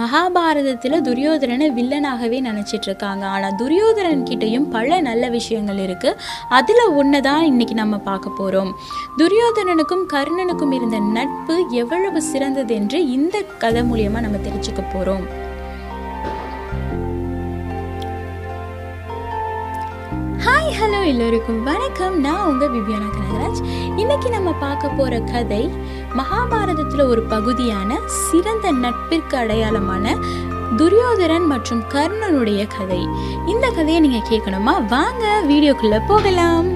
மகாபாரதத்தில் துரியோதரனை வில்லனாகவே நினச்சிட்டு இருக்காங்க ஆனால் துரியோதரன் கிட்டேயும் பல நல்ல விஷயங்கள் இருக்குது அதில் ஒன்று தான் இன்னைக்கு நம்ம பார்க்க போகிறோம் துரியோதனனுக்கும் கர்ணனுக்கும் இருந்த நட்பு எவ்வளவு சிறந்தது என்று இந்த கதை மூலியமாக நம்ம தெரிஞ்சுக்க போகிறோம் ஹாய் ஹலோ எல்லோருக்கும் வணக்கம் நான் உங்கள் விபியானா கனகராஜ் இன்னைக்கு நம்ம பார்க்க போகிற கதை மகாபாரதத்தில் ஒரு பகுதியான சிறந்த நட்பிற்கு அடையாளமான துரியோதரன் மற்றும் கர்ணனுடைய கதை இந்த கதையை நீங்கள் கேட்கணுமா வாங்க வீடியோக்குள்ளே போகலாம்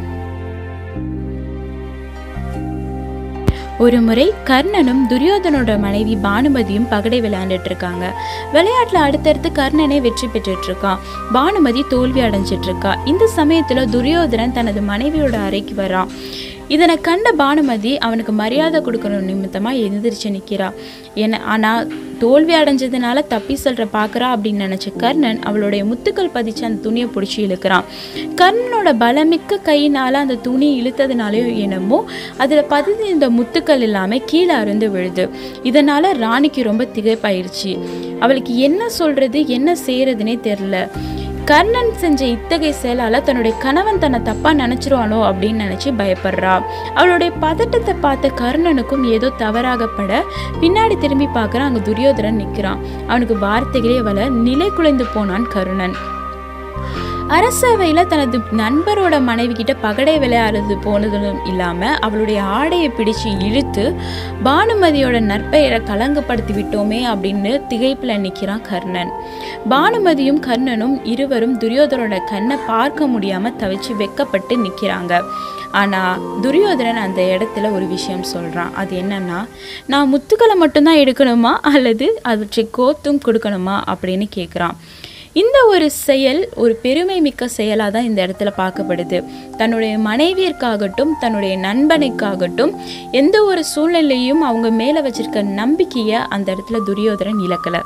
ஒரு முறை கர்ணனும் துரியோதனோட மனைவி பானுமதியும் பகடை விளையாண்டுட்டு இருக்காங்க விளையாட்டுல அடுத்தடுத்து கர்ணனே வெற்றி பெற்றுட்டு இருக்கான் பானுமதி தோல்வி அடைஞ்சிட்டு இருக்கா இந்த சமயத்துல துரியோதனன் தனது மனைவியோட அறைக்கு வரான் இதனை கண்ட பானுமதி அவனுக்கு மரியாதை கொடுக்கணும் நிமித்தமா எந்திரிச்சு நிக்கிறா என்ன ஆனா தோல்வி அடைஞ்சதுனால தப்பி சொல்ற பாக்குறா அப்படின்னு நினைச்ச கர்ணன் அவளுடைய முத்துக்கள் பதிச்சு அந்த துணியை பிடிச்சி இழுக்கிறான் கர்ணனோட பலமிக்க கையினால அந்த துணி இழுத்ததுனாலயோ என்னமோ அதுல பதிந்து இந்த முத்துக்கள் எல்லாமே கீழே அருந்து விழுது இதனால ராணிக்கு ரொம்ப திகைப்பாயிருச்சு அவளுக்கு என்ன சொல்றது என்ன செய்யறதுனே தெரில கர்ணன் செஞ்ச இத்தகைய செயலால தன்னுடைய கணவன் தன்னை தப்பா நினைச்சிருவானோ அப்படின்னு நினைச்சு பயப்படுறா அவளுடைய பதட்டத்தை பார்த்த கர்ணனுக்கும் ஏதோ தவறாகப்பட பின்னாடி திரும்பி பார்க்கறான் அங்க துரியோதரன் நிக்கிறான் அவனுக்கு வார்த்தைகளே அவளை நிலை குலைந்து போனான் கர்ணன் அரசவையில தனது நண்பரோட மனைவி கிட்ட பகடை விளையாடுறது போனதும் இல்லாம அவளுடைய ஆடையை பிடிச்சு இழுத்து பானுமதியோட நற்பெயரை கலங்கப்படுத்தி விட்டோமே அப்படின்னு திகைப்புல நிக்கிறான் கர்ணன் பானுமதியும் கர்ணனும் இருவரும் துரியோதனோட கண்ணை பார்க்க முடியாம தவிச்சு வெக்கப்பட்டு நிக்கிறாங்க ஆனா துரியோதனன் அந்த இடத்துல ஒரு விஷயம் சொல்றான் அது என்னன்னா நான் முத்துக்களை மட்டும்தான் எடுக்கணுமா அல்லது அவற்றை கோத்தும் கொடுக்கணுமா அப்படின்னு கேட்குறான் இந்த ஒரு செயல் ஒரு பெருமை மிக்க செயலாக தான் இந்த இடத்துல பார்க்கப்படுது தன்னுடைய மனைவியர்க்காகட்டும் தன்னுடைய நண்பனுக்காகட்டும் எந்த ஒரு சூழ்நிலையும் அவங்க மேலே வச்சிருக்க நம்பிக்கையை அந்த இடத்துல துரியோதரன் இழக்கலை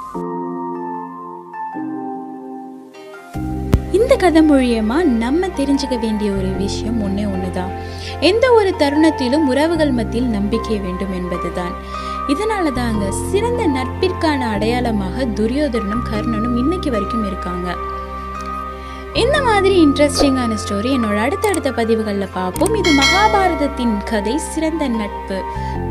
இந்த கதை மூலியமா நம்ம தெரிஞ்சுக்க வேண்டிய ஒரு விஷயம் ஒன்றே ஒன்று தான் எந்த ஒரு தருணத்திலும் உறவுகள் மத்தியில் நம்பிக்கை வேண்டும் என்பதுதான் இதனால தாங்க சிறந்த நட்பிற்கான அடையாளமாக துரியோதரனும் கர்ணனும் இன்னைக்கு வரைக்கும் இருக்காங்க இந்த மாதிரி இன்ட்ரெஸ்டிங்கான ஸ்டோரி என்னோட அடுத்தடுத்த பதிவுகளில் பார்ப்போம் இது மகாபாரதத்தின் கதை சிறந்த நட்பு